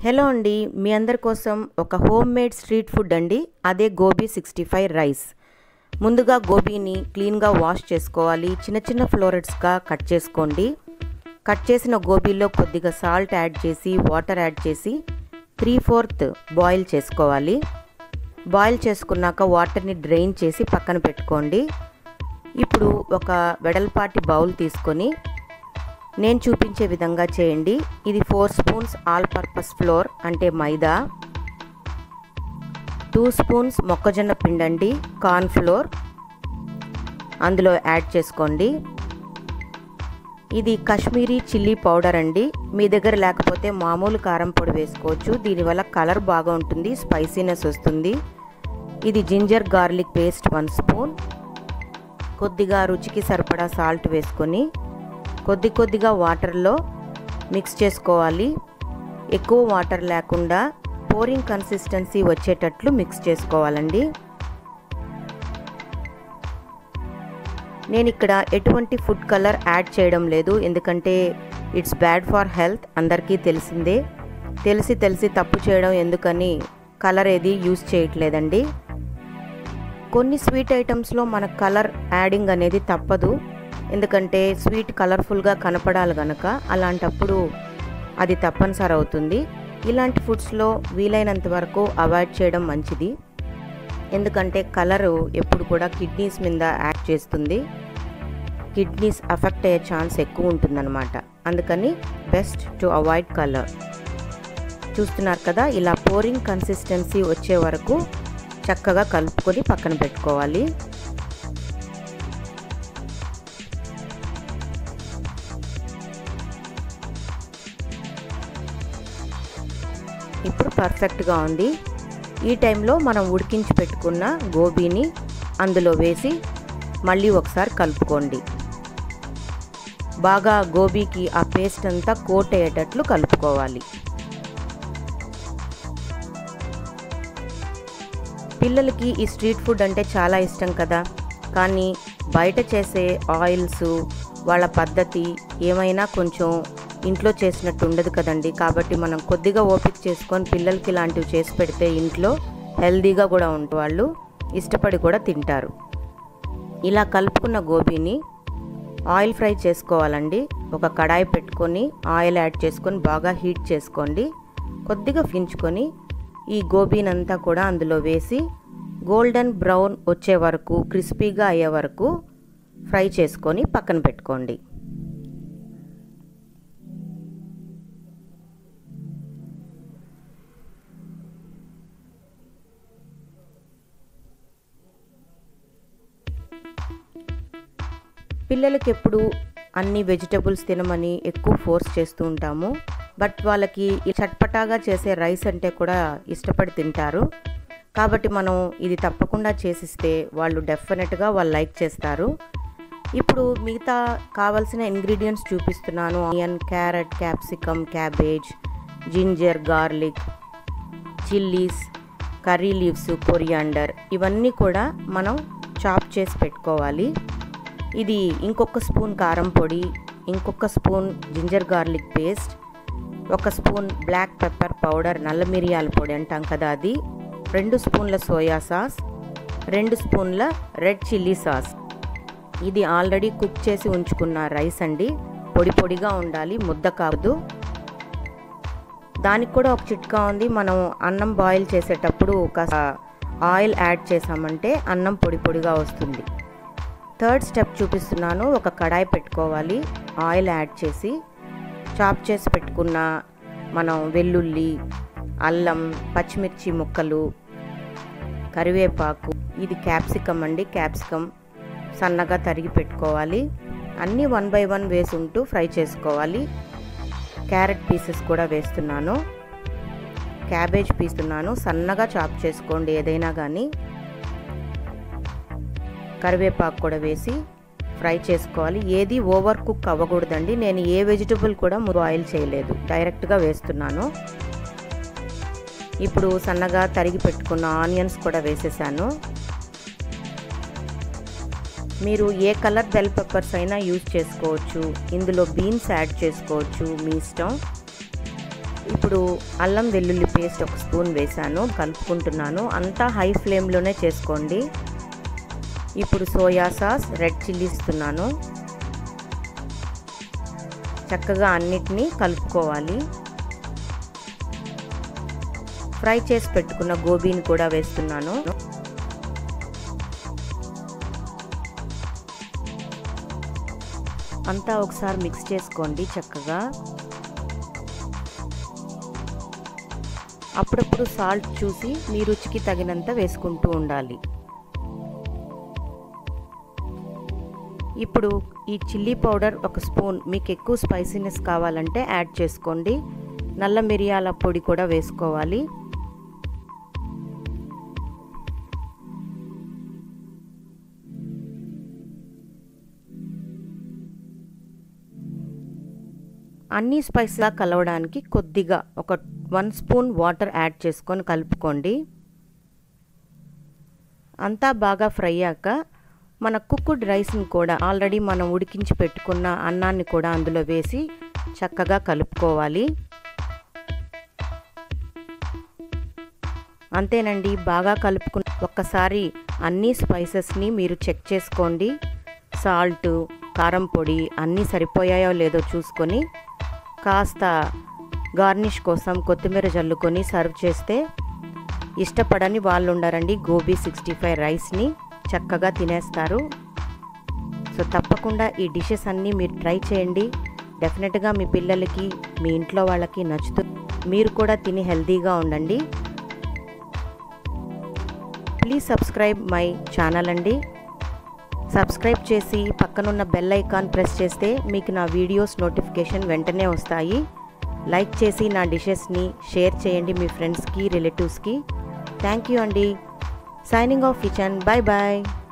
hello అండి మీ అందరి కోసం ఒక హోమ్ మేడ్ స్ట్రీట్ ఫుడ్ అండి అదే గోబీ సిక్స్టీ ఫైవ్ రైస్ ముందుగా గోబీని క్లీన్గా వాష్ చేసుకోవాలి చిన్న చిన్న ఫ్లోరెట్స్గా కట్ చేసుకోండి కట్ చేసిన గోబీలో కొద్దిగా సాల్ట్ యాడ్ చేసి వాటర్ యాడ్ చేసి త్రీ ఫోర్త్ బాయిల్ చేసుకోవాలి బాయిల్ చేసుకున్నాక వాటర్ని డ్రైన్ చేసి పక్కన పెట్టుకోండి ఇప్పుడు ఒక వెడల్పాటి బౌల్ తీసుకొని నేను చూపించే విధంగా చేయండి ఇది four spoons all purpose flour అంటే మైదా టూ స్పూన్స్ మొక్కజొన్న పిండండి కార్న్ ఫ్లోర్ అందులో యాడ్ చేసుకోండి ఇది కాశ్మీరీ చిల్లీ పౌడర్ అండి మీ దగ్గర లేకపోతే మామూలు కారం పొడి వేసుకోవచ్చు దీనివల్ల కలర్ బాగా ఉంటుంది స్పైసీనెస్ వస్తుంది ఇది ginger garlic paste one spoon కొద్దిగా రుచికి సరిపడా సాల్ట్ వేసుకొని కొద్ది కొద్దిగా వాటర్లో మిక్స్ చేసుకోవాలి ఎక్కువ వాటర్ లేకుండా పోరింగ్ కన్సిస్టెన్సీ వచ్చేటట్లు మిక్స్ చేసుకోవాలండి నేను ఇక్కడ ఎటువంటి ఫుడ్ కలర్ యాడ్ చేయడం లేదు ఎందుకంటే ఇట్స్ బ్యాడ్ ఫర్ హెల్త్ అందరికీ తెలిసిందే తెలిసి తెలిసి తప్పు చేయడం ఎందుకని కలర్ ఏది యూజ్ చేయట్లేదండి కొన్ని స్వీట్ ఐటమ్స్లో మన కలర్ యాడింగ్ అనేది తప్పదు ఎందుకంటే స్వీట్ కలర్ఫుల్గా కనపడాలి గనక అలాంటప్పుడు అది తప్పనిసరి అవుతుంది ఇలాంటి ఫుడ్స్లో వీలైనంత వరకు అవాయిడ్ చేయడం మంచిది ఎందుకంటే కలరు ఎప్పుడు కూడా కిడ్నీస్ మీద యాక్ట్ చేస్తుంది కిడ్నీస్ అఫెక్ట్ అయ్యే ఛాన్స్ ఎక్కువ ఉంటుందన్నమాట అందుకని బెస్ట్ టు అవాయిడ్ కలర్ చూస్తున్నారు కదా ఇలా పోరింగ్ కన్సిస్టెన్సీ వచ్చే వరకు చక్కగా కలుపుకొని పక్కన పెట్టుకోవాలి ఇప్పుడు పర్ఫెక్ట్గా ఉంది ఈ టైంలో మనం ఉడికించి పెట్టుకున్న గోబీని అందులో వేసి మళ్ళీ ఒకసారి కలుపుకోండి బాగా గోబీకి ఆ పేస్ట్ అంతా కోట్ అయ్యేటట్లు కలుపుకోవాలి పిల్లలకి ఈ స్ట్రీట్ ఫుడ్ అంటే చాలా ఇష్టం కదా కానీ బయట చేసే ఆయిల్స్ వాళ్ళ పద్ధతి ఏమైనా కొంచెం ఇంట్లో చేసినట్టు ఉండదు కదండి కాబట్టి మనం కొద్దిగా ఓపిక చేసుకొని పిల్లలకి ఇలాంటివి చేసి పెడితే ఇంట్లో హెల్దీగా కూడా ఉంటే వాళ్ళు ఇష్టపడి కూడా తింటారు ఇలా కలుపుకున్న గోబీని ఆయిల్ ఫ్రై చేసుకోవాలండి ఒక కడాయి పెట్టుకొని ఆయిల్ యాడ్ చేసుకొని బాగా హీట్ చేసుకోండి కొద్దిగా ఫించుకొని ఈ గోబీనంతా కూడా అందులో వేసి గోల్డెన్ బ్రౌన్ వచ్చే వరకు క్రిస్పీగా అయ్యే వరకు ఫ్రై చేసుకొని పక్కన పెట్టుకోండి పిల్లలకి ఎప్పుడు అన్ని వెజిటబుల్స్ తినమని ఎక్కువ ఫోర్స్ చేస్తూ ఉంటాము బట్ వాళ్ళకి చట్పటాగా చేసే రైస్ అంటే కూడా ఇష్టపడి తింటారు కాబట్టి మనం ఇది తప్పకుండా చేసిస్తే వాళ్ళు డెఫినెట్గా వాళ్ళు లైక్ చేస్తారు ఇప్పుడు మిగతా కావాల్సిన ఇంగ్రీడియంట్స్ చూపిస్తున్నాను onion carrot capsicum cabbage ginger garlic chillies curry leaves coriander ఇవన్నీ కూడా మనం చాప్ చేసి పెట్టుకోవాలి ఇది ఇంకొక స్పూన్ కారం పొడి ఇంకొక స్పూన్ జింజర్ గార్లిక్ పేస్ట్ ఒక స్పూన్ బ్లాక్ పెప్పర్ పౌడర్ నల్ల మిరియాల పొడి అంటాం కదా అది రెండు స్పూన్ల సోయా సాస్ రెండు స్పూన్ల రెడ్ చిల్లీ సాస్ ఇది ఆల్రెడీ కుక్ చేసి ఉంచుకున్న రైస్ అండి పొడి పొడిగా ఉండాలి ముద్ద కాదు దానికి కూడా ఒక చిట్కా ఉంది మనం అన్నం బాయిల్ చేసేటప్పుడు కాస్త ఆయిల్ యాడ్ చేసామంటే అన్నం పొడి పొడిగా వస్తుంది థర్డ్ స్టెప్ చూపిస్తున్నాను ఒక కడాయి పెట్టుకోవాలి ఆయిల్ యాడ్ చేసి చాప్ చేసి పెట్టుకున్న మనం వెల్లుల్లి అల్లం పచ్చిమిర్చి ముక్కలు కరివేపాకు ఇది క్యాప్సికమ్ అండి క్యాప్సికమ్ సన్నగా తరిగి పెట్టుకోవాలి అన్నీ వన్ బై వన్ వేసుంటూ ఫ్రై చేసుకోవాలి క్యారెట్ పీసెస్ కూడా వేస్తున్నాను క్యాబేజ్ పీస్తున్నాను సన్నగా చాప్ చేసుకోండి ఏదైనా కానీ కరివేపాకు కూడా వేసి ఫ్రై చేసుకోవాలి ఏది ఓవర్ కుక్ అవ్వకూడదండి నేను ఏ వెజిటబుల్ కూడా బాయిల్ చేయలేదు డైరెక్ట్గా వేస్తున్నాను ఇప్పుడు సన్నగా తరిగి పెట్టుకున్న ఆనియన్స్ కూడా వేసేసాను మీరు ఏ కలర్ బెల్ పెప్పర్స్ అయినా యూజ్ చేసుకోవచ్చు ఇందులో బీన్స్ యాడ్ చేసుకోవచ్చు మీ ఇష్టం ఇప్పుడు అల్లం వెల్లుల్లి పేస్ట్ ఒక స్పూన్ వేసాను కలుపుకుంటున్నాను అంతా హై ఫ్లేమ్లోనే చేసుకోండి ఇప్పుడు సోయా సాస్ రెడ్ చిల్లీ ఇస్తున్నాను చక్కగా అన్నిటినీ కలుపుకోవాలి ఫ్రై చేసి పెట్టుకున్న గోబీని కూడా వేస్తున్నాను అంతా ఒకసారి మిక్స్ చేసుకోండి చక్కగా అప్పుడప్పుడు సాల్ట్ చూసి మీ రుచికి తగినంత వేసుకుంటూ ఉండాలి ఇప్పుడు ఈ చిల్లీ పౌడర్ ఒక స్పూన్ మీకు ఎక్కువ స్పైసీనెస్ కావాలంటే యాడ్ చేసుకోండి నల్ల మిరియాల పొడి కూడా వేసుకోవాలి అన్ని స్పైస్లా కలవడానికి కొద్దిగా ఒక వన్ స్పూన్ వాటర్ యాడ్ చేసుకొని కలుపుకోండి అంతా బాగా ఫ్రై అయ్యాక మన కుక్కుడ్ రైస్ని కూడా ఆల్రెడీ మనం ఉడికించి పెట్టుకున్న అన్నాన్ని కూడా అందులో వేసి చక్కగా కలుపుకోవాలి అంతేనండి బాగా కలుపుకుని ఒక్కసారి అన్ని స్పైసెస్ని మీరు చెక్ చేసుకోండి సాల్ట్ కారం పొడి అన్నీ సరిపోయాయో లేదో చూసుకొని కాస్త గార్నిష్ కోసం కొత్తిమీర జల్లుకొని సర్వ్ చేస్తే ఇష్టపడని వాళ్ళు ఉండరండి గోబీ సిక్స్టీ ఫైవ్ రైస్ని చక్కగా తినేస్తారు సో తప్పకుండా ఈ డిషెస్ అన్నీ మీరు ట్రై చేయండి డెఫినెట్గా మీ పిల్లలకి మీ ఇంట్లో వాళ్ళకి నచ్చుతూ మీరు కూడా తిని హెల్తీగా ఉండండి ప్లీజ్ సబ్స్క్రైబ్ మై ఛానల్ అండి సబ్స్క్రైబ్ చేసి పక్కనున్న బెల్ ఐకాన్ ప్రెస్ చేస్తే మీకు నా వీడియోస్ నోటిఫికేషన్ వెంటనే వస్తాయి లైక్ చేసి నా డిషెస్ని షేర్ చేయండి మీ ఫ్రెండ్స్కి రిలేటివ్స్కి థ్యాంక్ యూ అండి signing off kitchen bye bye